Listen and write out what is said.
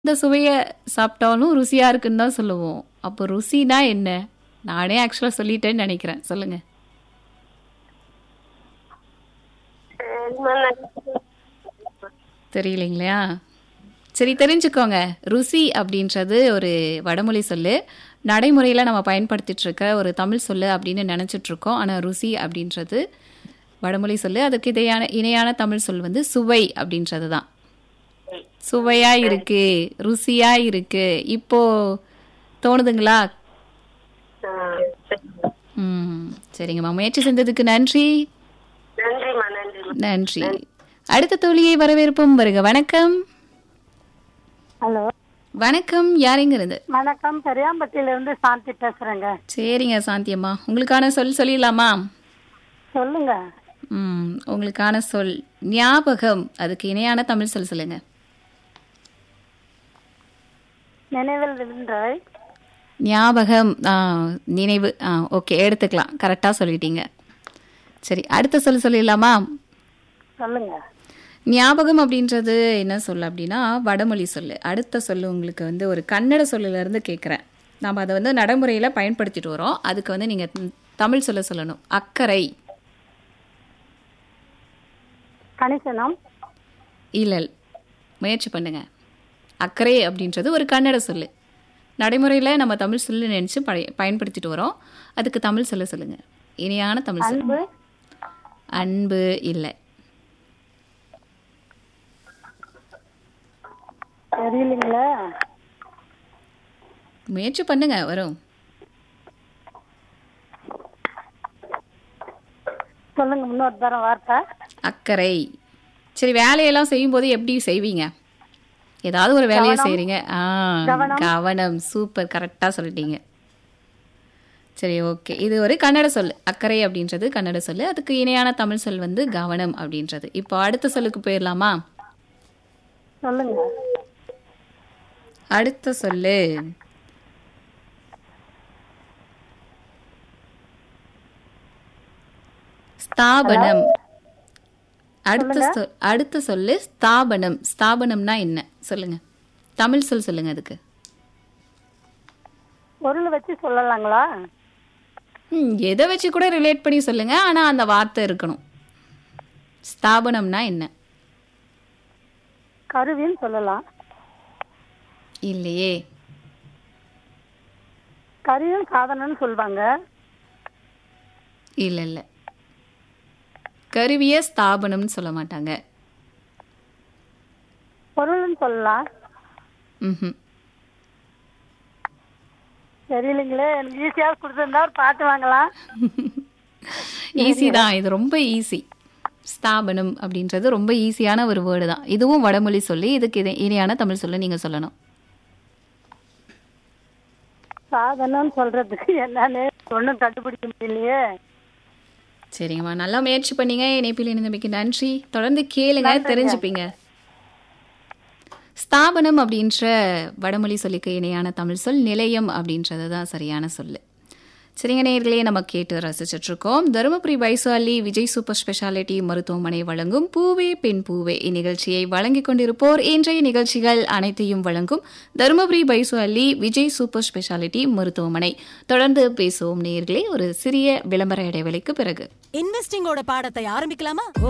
இந்த சுவைய சாப்பிட்டாலும் ருசியா இருக்குன்னு தான் சொல்லுவோம். அப்போ ருசினா என்ன? நானே ஆக்சுவலா சொல்லிட்டேன்னு நெனைக்கிறேன். சொல்லுங்க. தெரியலைங்களா? சரி தெரிஞ்சுக்கோங்க. ருசி அப்படின்றது ஒரு வடமொழி சொல்லு. நடைமுறையில நம்ம பயன்படுத்திட்டு இருக்க ஒரு தமிழ் சொல்லு அப்படின்னு நெனச்சிட்டு இருக்கோம். ஆனா ருசி அப்படின்றது வடமொழி சொல்லு. அதுக்கு இதையான இணையான தமிழ் சொல் வந்து சுவை அப்படின்றது தான். சுவையா இருக்கு, ருசியா இருக்கு. இப்போ தோணுதுங்களா? ம். சரிங்கம்மா. முயற்சி செஞ்சதுக்கு நன்றி. நன்றிம்மா நன்றிம்மா நன்றி. அடுத்த தோழியை வரவேற்போம். வருக வணக்கம். ஹலோ வணக்கம். யாருங்க இருந்து? வணக்கம் பெரியாம்பட்டியில இருந்து சாந்தி பேசுறேங்க சரிங்க சாந்தி அம்மா. உங்களுக்கான சொல் சொல்லிடலாமா? சொல்லுங்க ம். உங்களுக்கான சொல் ஞாபகம். அதுக்கு இணையான தமிழ் சொல் சொல்லுங்க. நினைவில் விழுந்தாய் ஞாபகம் ஆ, நினைவு ஆ ஓகே எடுத்துக்கலாம் கரெக்டாக சொல்லிட்டீங்க சரி அடுத்த சொல் சொல்லிடலாமா சொல்லுங்க ஞாபகம் அப்படின்றது என்ன சொல் அப்படின்னா வடமொழி சொல்லு அடுத்த சொல்லு உங்களுக்கு வந்து ஒரு கன்னட சொல்லுல இருந்து கேட்குறேன் நம்ம அதை வந்து நடைமுறையில் பயன்படுத்திட்டு வரோம் அதுக்கு வந்து நீங்கள் தமிழ் சொல்ல சொல்லணும் அக்கறை கணிசனம் இல்லை முயற்சி பண்ணுங்க அக்கறை அப்படின்றது ஒரு கன்னட சொல்லு நடைமுறையில் நம்ம தமிழ் சொல்லு நினச்சி பழைய பயன்படுத்திட்டு வரோம் அதுக்கு தமிழ் சொல்ல சொல்லுங்க இணையான தமிழ் சொல் அன்பு அன்பு இல்லை தெரியலீங்களே முயற்சி பண்ணுங்க வரும் சொல்லுங்க இன்னொரு தரம் வார்த்தை அக்கறை சரி வேலையெல்லாம் செய்யும்போது எப்படி செய்வீங்க ஏதாவது ஒரு வேலையை செய்றீங்க ஆ கவனம் சூப்பர் கரெக்டாக சொல்லிட்டீங்க சரி ஓகே இது ஒரு கன்னட சொல் அக்கறை அப்படின்றது கன்னட சொல் அதுக்கு இணையான தமிழ் சொல் வந்து கவனம் அப்படின்றது இப்போ அடுத்த சொல்லுக்கு போயிடலாமா சொல்லுங்க அடுத்த சொல்லு ஸ்தாபனம் அடுத்த சொல் அடுத்த சொல்லு ஸ்தாபனம் ஸ்தாபனம்னா என்ன சொல்லுங்க தமிழ் சொல் சொல்லுங்க அதுக்கு பொருள் வச்சு சொல்லலாங்களா ம், எதை வச்சு கூட ரிலேட் பண்ணி சொல்லுங்க ஆனா அந்த வார்த்தை இருக்கணும் ஸ்தாபனம்னா என்ன கருவின்னு சொல்லலாம் இல்லையே கருவியும் சாதனம்னு சொல்லுவாங்க இல்ல இல்ல கருவிய ஸ்தாபனம்னு சொல்ல மாட்டாங்க பொருள்னு சொல்லலாம் ம்ஹும். தெரியலீங்களே எனக்கு ஈஸியாக கொடுத்துருந்தா ஒரு பாட்டு வாங்கலாம் ஈஸி தான் இது ரொம்ப ஈஸி ஸ்தாபனம் அப்படின்றது ரொம்ப ஈஸியான ஒரு வேர்டு தான் இதுவும் வடமொழி சொல்லி இதுக்கு இது இணையான தமிழ் சொல்ல நீங்க சொல்லணும் சாதனம்னு சொல்றதுக்கு என்னன்னு ஒன்றும் கண்டுபிடிக்க முடியலையே சரிங்கம்மா நல்லா முயற்சி பண்ணீங்க இணைப்பில் இணைந்தமைக்கு நன்றி தொடர்ந்து கேளுங்க தெரிஞ்சுப்பீங்க ஸ்தாபனம் அப்படின்ற வடமொழி சொல்லிக்கு இணையான தமிழ் சொல் நிலையம் அப்படின்றது தான் சரியான சொல்லு சரிங்க நேயர்களே நம்ம கேட்டு ரசிச்சுட்டு இருக்கோம் தருமபுரி வைசாலி விஜய் சூப்பர் ஸ்பெஷாலிட்டி மருத்துவமனை வழங்கும் பூவே பெண் பூவே இந்நிகழ்ச்சியை வழங்கிக் கொண்டிருப்போர் இன்றைய நிகழ்ச்சிகள் அனைத்தையும் வழங்கும் தருமபுரி பைசுவல்லி விஜய் சூப்பர் ஸ்பெஷாலிட்டி மருத்துவமனை தொடர்ந்து பேசுவோம் நேயர்களே ஒரு சிறிய விளம்பர இடைவெளிக்கு பிறகு இன்வெஸ்டிங்கோட பாடத்தை ஆரம்பிக்கலாமா